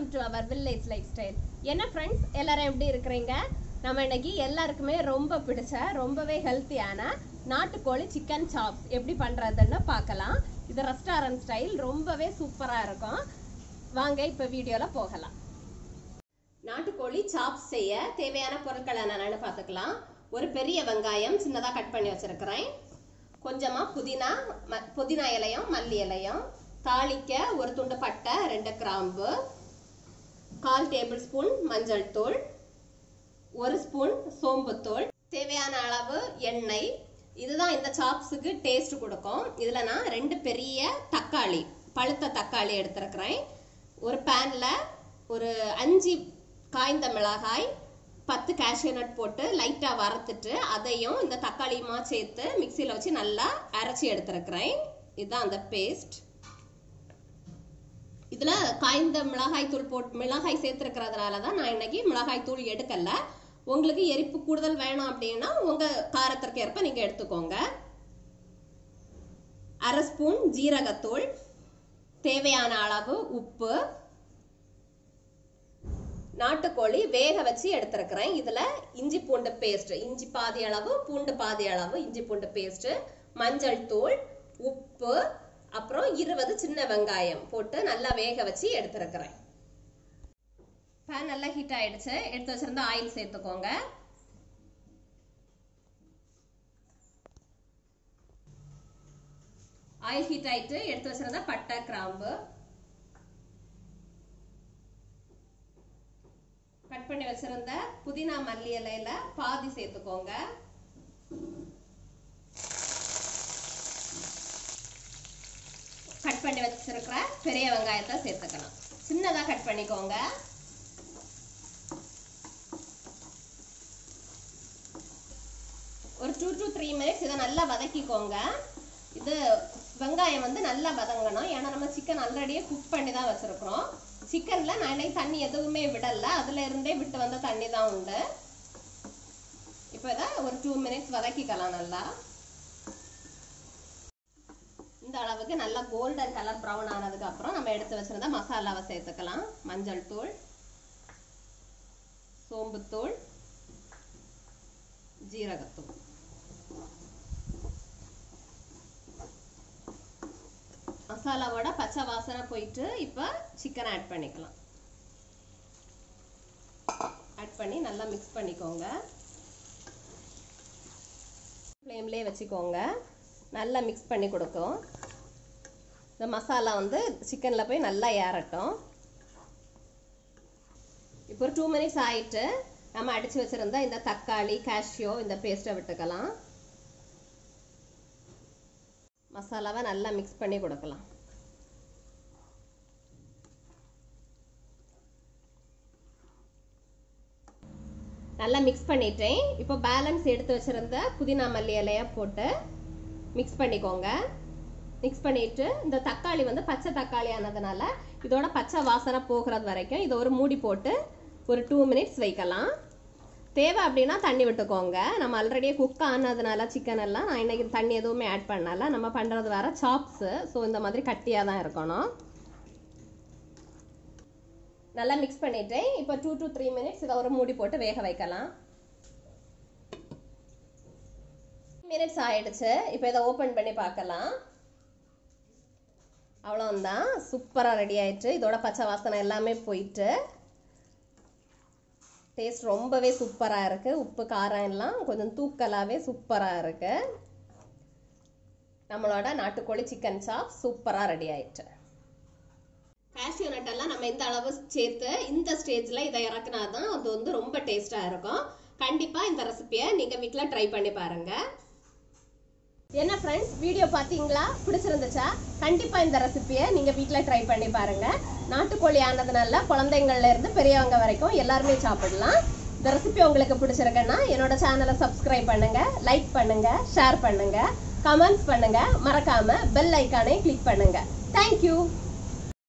to our village lifestyle என்ன friends எல்லாரும் எப்படி இருக்கிறீங்க நம்ம இன்னைக்கு எல்லாருக்குமே ரொம்ப பிடிச்ச ரொம்பவே ஹெல்த்தியான நாட்டுக்கோழி சிக்கன் சாப்ஸ் எப்படி பண்றதுன்னு பார்க்கலாம் இது ரெஸ்டாரண்ட் ஸ்டைல் ரொம்பவே சூப்பரா இருக்கும் வாங்க இப்போ வீடியோல போகலாம் நாட்டுக்கோழி சாப்ஸ் செய்ய தேவையான பொருட்கள் என்னென்னு பார்த்துக்கலாம் ஒரு பெரிய வெங்காயம் சின்னதாக கட் பண்ணி வச்சிருக்கிறேன் கொஞ்சமா புதினா ம- புதினா இலையும் மல்லி இலையும் தாளிக்க ஒரு துண்டு பட்டை ரெண்டு கிராம்பு கால் டேபிள் ஸ்பூன் மஞ்சள் தூள் ஒரு ஸ்பூன் சோம்புத்தூள் தேவையான அளவு எண்ணெய் இதுதான் இந்த சாப்ஸுக்கு டேஸ்ட் கொடுக்கும் இதுல நான் ரெண்டு பெரிய தக்காளி பழுத்த தக்காளி எடுத்திருக்கிறேன் ஒரு பேன்ல ஒரு அஞ்சு காய்ந்த மிளகாய் பத்து cashew நட் போட்டு லைட்டா வறுத்துட்டு அதையும் இந்த தக்காளியுமா சேர்த்து மிக்சியில வச்சு நல்லா அரைச்சி எடுத்திருக்கிறேன் இதுதான் அந்த பேஸ்ட் இதுல காய்ந்த மிளகாய் தூள் போட்டு மிளகாய் சேர்த்துருக்கிறதுனால தான் நான் இன்னைக்கு மிளகாய் தூள் எடுக்கல உங்களுக்கு எரிப்பு கூடுதல் வேணும் அப்படின்னா உங்க காரத்திற்கு ஏற்ப நீங்க எடுத்துக்கோங்க அரை ஸ்பூன் ஜீரகத்தூள் தேவையான அளவு உப்பு நாட்டுக்கோழி வேக வச்சு எடுத்திருக்கிறேன் இதுல இஞ்சி பூண்டு பேஸ்ட் இஞ்சி பாதி அளவு பூண்டு பாதி அளவு இஞ்சி பூண்டு பேஸ்ட் மஞ்சள் தூள் உப்பு அப்புறம் இருபது சின்ன வெங்காயம் போட்டு நல்லா வேக வச்சு எடுத்திருக்கிறேன் பேன் நல்லா ஹீட் ஆயிடுச்சு எடுத்து வச்சிருந்த ஆயில் சேர்த்துக்கோங்க ஆயில் ஹீட் ஆயிட்டு எடுத்து வச்சிருந்த பட்டை கிராம்பு கட் பண்ணி வச்சிருந்த புதினா மல்லி இலையில பாதி சேர்த்துக்கோங்க கட் பண்ணி வச்சிருக்கிற பெரிய வெங்காயத்தை சேர்த்துக்கலாம் சின்னதா கட் பண்ணிக்கோங்க ஒரு டூ டு த்ரீ மினிட்ஸ் இதை நல்லா வதக்கிக்கோங்க இது வெங்காயம் வந்து நல்லா வதங்கணும் ஏன்னா நம்ம சிக்கன் ஆல்ரெடியே குக் பண்ணி தான் வச்சிருக்கிறோம் சிக்கன்ல நான் இன்னைக்கு தண்ணி எதுவுமே விடல அதுல இருந்தே விட்டு வந்த தண்ணி தான் உண்டு இப்போ இதை ஒரு டூ மினிட்ஸ் வதக்கிக்கலாம் நல்லா இந்த அளவுக்கு நல்லா கோல்டன் கலர் ப்ரௌன் ஆனதுக்கு அப்புறம் நம்ம எடுத்து வச்சிருந்த மசாலாவை சேர்த்துக்கலாம் மஞ்சள் தூள் சோம்புத்தூள் ஜீரகத்தூள் மசாலாவோட பச்சை வாசனை போயிட்டு இப்போ சிக்கன் ஆட் பண்ணிக்கலாம் ஆட் பண்ணி நல்லா மிக்ஸ் பண்ணிக்கோங்க ஃப்ளேம்லேயே வச்சுக்கோங்க நல்லா மிக்ஸ் பண்ணி கொடுக்கும் இந்த மசாலா வந்து சிக்கனில் போய் நல்லா ஏறட்டும் இப்போ ஒரு டூ மினிட்ஸ் ஆயிட்டு நம்ம அடிச்சு வச்சிருந்த இந்த தக்காளி காஷ்யோ இந்த பேஸ்ட்டை விட்டுக்கலாம் மசாலாவை நல்லா மிக்ஸ் பண்ணி கொடுக்கலாம் நல்லா மிக்ஸ் பண்ணிட்டேன் இப்போ பேலன்ஸ் எடுத்து வச்சிருந்த புதினா மல்லி இலைய போட்டு மிக்ஸ் பண்ணிக்கோங்க மிக்ஸ் பண்ணிட்டு இந்த தக்காளி வந்து பச்சை தக்காளி ஆனதுனால இதோட பச்சை வாசனை போகிறது வரைக்கும் இதை ஒரு மூடி போட்டு ஒரு டூ மினிட்ஸ் வைக்கலாம் தேவை அப்படின்னா தண்ணி விட்டுக்கோங்க நம்ம ஆல்ரெடியே குக் ஆனதுனால சிக்கன் எல்லாம் நான் இன்னைக்கு தண்ணி எதுவுமே ஆட் பண்ணல நம்ம பண்ணுறது வேற சாப்ஸு ஸோ இந்த மாதிரி கட்டியாக தான் இருக்கணும் நல்லா மிக்ஸ் பண்ணிட்டேன் இப்போ டூ டு த்ரீ மினிட்ஸ் இதை ஒரு மூடி போட்டு வேக வைக்கலாம் மினிட்ஸ் ஆயிடுச்சு இப்போ இதை ஓப்பன் பண்ணி பார்க்கலாம் அவ்வளோந்தான் சூப்பராக ரெடி ஆயிடுச்சு இதோட பச்சை வாசனை எல்லாமே போயிட்டு டேஸ்ட் ரொம்பவே சூப்பராக இருக்கு உப்பு காரம் எல்லாம் கொஞ்சம் தூக்கலாகவே சூப்பராக இருக்கு நம்மளோட நாட்டுக்கோழி சிக்கன் சாப் சூப்பராக ரெடி ஆயிட்டு காஷ்யூ நட் எல்லாம் நம்ம இந்த அளவு சேர்த்து இந்த ஸ்டேஜ்ல இதை இறக்குனா தான் அது வந்து ரொம்ப டேஸ்டா இருக்கும் கண்டிப்பா இந்த ரெசிபியை நீங்க வீட்ல ட்ரை பண்ணி பாருங்க என்ன ஃப்ரெண்ட்ஸ் வீடியோ பார்த்தீங்களா பிடிச்சிருந்துச்சா கண்டிப்பா இந்த ரெசிபியை நீங்க வீட்ல ட்ரை பண்ணி பாருங்க நாட்டுக்கோழி ஆனதுனால குழந்தைங்கள்ல இருந்து பெரியவங்க வரைக்கும் எல்லாருமே சாப்பிடலாம் இந்த ரெசிபி உங்களுக்கு பிடிச்சிருக்குன்னா என்னோட சேனலை சப்ஸ்கிரைப் பண்ணுங்க லைக் பண்ணுங்க ஷேர் பண்ணுங்க கமெண்ட்ஸ் பண்ணுங்க மறக்காம பெல் ஐக்கானை கிளிக் பண்ணுங்க தேங்க்யூ